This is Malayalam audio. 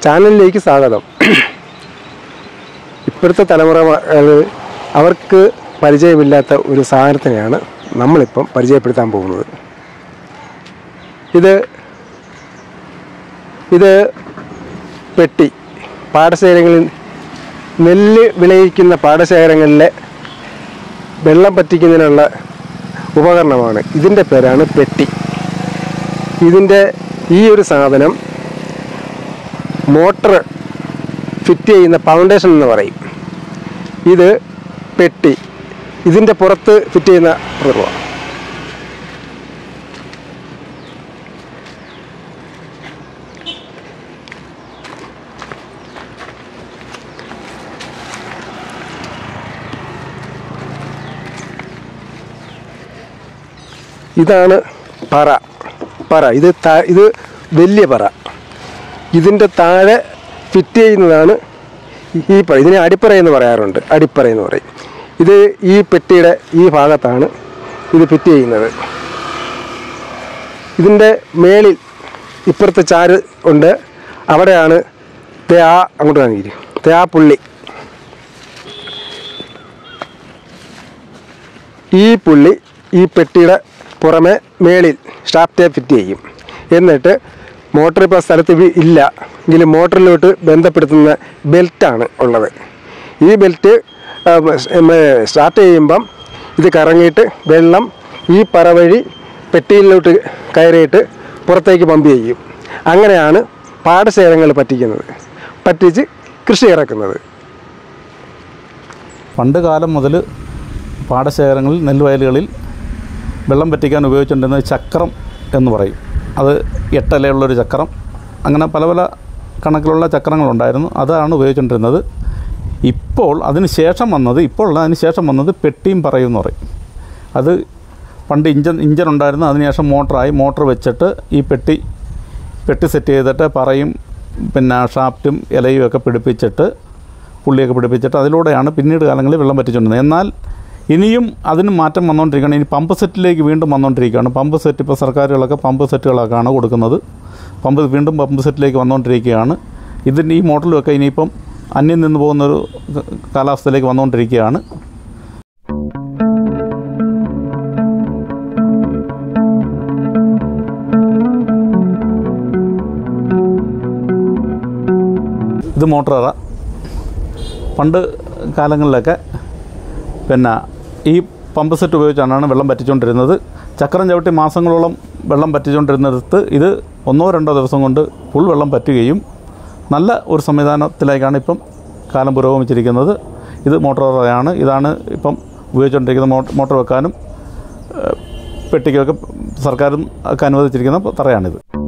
ചാനലിലേക്ക് സ്വാഗതം ഇപ്പോഴത്തെ തലമുറ ഏഹ്, അവർക്ക് പരിചയമില്ലാത്ത ഒരു സാധനത്തിനെയാണ് നമ്മളിപ്പം പരിചയപ്പെടുത്താൻ പോകുന്നത് ഇത് ഇത് പെട്ടി പാടശേഖരങ്ങളിൽ നെല്ല് വിളയിക്കുന്ന പാടശേഖരങ്ങളിലെ വെള്ളം പറ്റിക്കുന്നതിനുള്ള ഉപകരണമാണ് ഇതിൻ്റെ പേരാണ് പെട്ടി ഇതിൻ്റെ ഈ ഒരു സാധനം മോട്ടർ ഫിറ്റ് ചെയ്യുന്ന ഫൗണ്ടേഷൻ എന്ന് പറയും ഇത് പെട്ടി ഇതിൻ്റെ പുറത്ത് ഫിറ്റ് ചെയ്യുന്ന റിവ ഇതാണ് പറ പറ ഇത് താ- ഇത് വലിയ പറ ഇതിൻ്റെ താഴെ ഫിറ്റ് ചെയ്യുന്നതാണ് ഈ പറ ഇതിനെ അടിപ്പറ എന്ന് പറയാറുണ്ട് അടിപ്പറ എന്ന് പറയും ഇത് ഈ പെട്ടിയുടെ ഈ ഭാഗത്താണ് ഇത് ഫിറ്റ് ചെയ്യുന്നത് ഇതിൻ്റെ മേളിൽ ഇപ്പുറത്തെ ചാര് ഉണ്ട് അവിടെയാണ് തേ ആ അങ്ങോട്ട് കാണിക്കും തേ ആ പുള്ളി ഈ പുള്ളി ഈ പെട്ടിയുടെ പുറമെ മേളിൽ ഷാഫ്റ്റേ ഫിറ്റ് ചെയ്യും എന്നിട്ട് മോട്ടർ ഇപ്പോൾ സ്ഥലത്ത് വി- ഇല്ല എങ്കിലും മോട്ടറിലോട്ട് ബന്ധപ്പെടുത്തുന്ന ബെൽറ്റാണ് ഉള്ളത് ഈ ബെൽറ്റ് സ്റ്റാർട്ട് ചെയ്യുമ്പം ഇത് കറങ്ങിയിട്ട് വെള്ളം ഈ പറ വഴി പെട്ടിയിലോട്ട് കയറിയിട്ട് പുറത്തേക്ക് പമ്പ് ചെയ്യും അങ്ങനെയാണ് പാടശേഖരങ്ങൾ പറ്റിക്കുന്നത് പറ്റിച്ച് കൃഷി ഇറക്കുന്നത് പണ്ട് കാലം മുതൽ പാടശേഖരങ്ങളിൽ നെൽവയലുകളിൽ വെള്ളം പറ്റിക്കാൻ ഉപയോഗിച്ചുകൊണ്ടിരുന്നത് ചക്രം എന്ന് പറയും അത് എട്ടലയുള്ളൊരു ചക്രം അങ്ങനെ പല പല കണക്കിലുള്ള ചക്രങ്ങളുണ്ടായിരുന്നു അതാണ് ഉപയോഗിച്ചുകൊണ്ടിരുന്നത് ഇപ്പോൾ അതിന് ശേഷം വന്നത് ഇപ്പോൾ ഉള്ള അതിന് ശേഷം വന്നത് പെട്ടിയും പറയും എന്ന് പറയും അത് പണ്ട് ഇഞ്ചൻ ഇഞ്ചൻ ഉണ്ടായിരുന്നു അതിനുശേഷം മോട്ടറായി മോട്ടർ വെച്ചിട്ട് ഈ പെട്ടി പെട്ടി സെറ്റ് ചെയ്തിട്ട് പറയും പിന്നെ ഷാഫ്റ്റും ഇലയും ഒക്കെ പിടിപ്പിച്ചിട്ട് പുള്ളിയൊക്കെ പിടിപ്പിച്ചിട്ട് അതിലൂടെയാണ് പിന്നീട് കാലങ്ങളിൽ വെള്ളം പറ്റിച്ചുകൊണ്ടിരുന്നത് എന്നാൽ ഇനിയും അതിന് മാറ്റം വന്നുകൊണ്ടിരിക്കുകയാണ് ഇനി പമ്പ് സെറ്റിലേക്ക് വീണ്ടും വന്നുകൊണ്ടിരിക്കുകയാണ് പമ്പ് സെറ്റ് ഇപ്പോൾ സർക്കാരുകളൊക്കെ പമ്പ് സെറ്റുകളൊക്കെയാണ് കൊടുക്കുന്നത് പമ്പ് വീണ്ടും പമ്പ് സെറ്റിലേക്ക് വന്നുകൊണ്ടിരിക്കുകയാണ് ഇതിന് ഈ മോഡലുമൊക്കെ ഇനിയിപ്പം അന്യം നിന്ന് പോകുന്നൊരു കാലാവസ്ഥയിലേക്ക് വന്നുകൊണ്ടിരിക്കുകയാണ് ഇത് മോട്ടററ പണ്ട് കാലങ്ങളിലൊക്കെ പിന്നെ ഈ പമ്പ് സെറ്റ് ഉപയോഗിച്ചാണ് വെള്ളം പറ്റിച്ചുകൊണ്ടിരുന്നത് ചക്രം ചവിട്ടി മാസങ്ങളോളം വെള്ളം പറ്റിച്ചുകൊണ്ടിരുന്നിടത്ത് ഇത് ഒന്നോ രണ്ടോ ദിവസം കൊണ്ട് ഫുൾ വെള്ളം പറ്റുകയും നല്ല ഒരു സംവിധാനത്തിലേക്കാണ് ഇപ്പം കാലം പുരോഗമിച്ചിരിക്കുന്നത് ഇത് മോട്ടോറാണ് ഇതാണ് ഇപ്പം ഉപയോഗിച്ചുകൊണ്ടിരിക്കുന്ന മോ- മോട്ടോർ വെക്കാനും ഏഹ്, പെട്ടിക്കൊക്കെ സർക്കാരും ഒക്കെ അനുവദിച്ചിരിക്കുന്ന തറയാണിത്